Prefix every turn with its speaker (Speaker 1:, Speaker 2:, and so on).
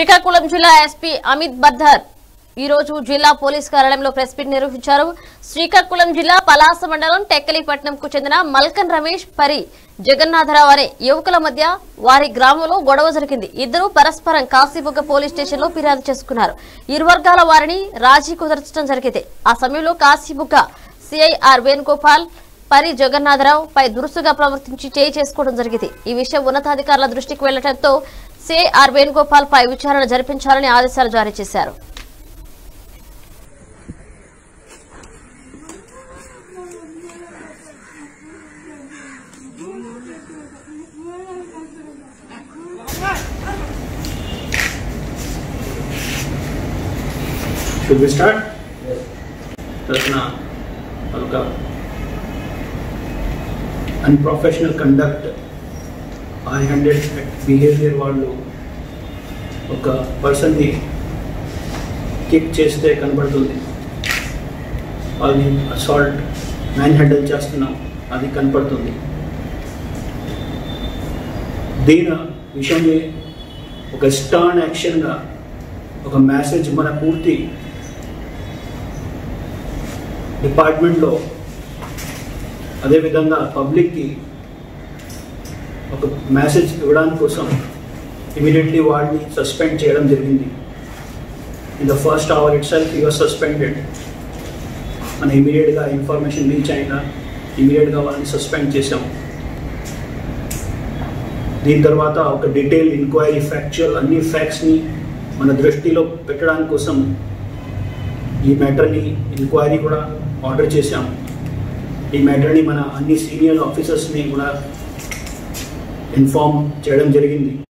Speaker 1: శ్రీకాకుళం జిల్లా ఎస్పీ అమిత్ బద్దర్ ఈ రోజు జిల్లా పోలీస్ కార్యాలయంలో ప్రెస్ మీట్ నిర్వహించారు శ్రీకాకుళం జిల్లా పలాస మండలం టెక్కలిపట్నంకు చెందిన మల్కన్ రమేష్ పరి జగన్నాథరావు అనే యువకుల మధ్య వారి గ్రామంలో గొడవ జరిగింది ఇద్దరు పరస్పరం కాశీబుగ్గ పోలీస్ స్టేషన్ లో ఫిర్యాదు చేసుకున్నారు ఇరు వర్గాల వారిని రాజీ కుదర్చడం జరిగింది ఆ సమయంలో కాశీబుగ్గ సిఐఆర్ వేణుగోపాల్ పరి జగన్నాథరావు పై దురుసుగా ప్రవర్తించి చేయి చేసుకోవడం జరిగింది ఈ విషయం ఉన్నతాధికారుల దృష్టికి వెళ్లడంతో సిఐఆర్ వేణుగోపాల్ పై విచారణ జరిపించాలని ఆదేశాలు జారీ చేశారు
Speaker 2: Should we start? Ratna, Alka. Unprofessional conduct, high-handed behavior వాళ్ళు ఒక పర్సన్ని కిక్ చేస్తే కనబడుతుంది వాళ్ళని అసాల్ట్ మ్యాన్ హ్యాండిల్ చేస్తున్నాం అది కనపడుతుంది దీని విషయంలో ఒక స్టాన్ యాక్షన్గా ఒక మెసేజ్ మన పూర్తి డిపార్ట్మెంట్లో అదేవిధంగా పబ్లిక్కి ఒక మెసేజ్ ఇవ్వడానికి కోసం ఇమీడియట్లీ వాడిని సస్పెండ్ చేయడం జరిగింది in the first hour itself your suspended మన ఇమీడియట్గా ఇన్ఫర్మేషన్ రీచ్ అయినా ఇమీడియట్గా వాళ్ళని సస్పెండ్ చేసాం దీని తర్వాత ఒక డీటెయిల్ ఎంక్వైరీ ఫ్యాక్చువల్ అన్ని ఫ్యాక్ట్స్ని మన దృష్టిలో పెట్టడానికి కోసం ఈ మ్యాటర్ని ఎంక్వైరీ కూడా ఆర్డర్ చేశాం ఈ మ్యాటర్ని మన అన్ని సీనియర్ ఆఫీసర్స్ని కూడా ఇన్ఫార్మ్ చేయడం జరిగింది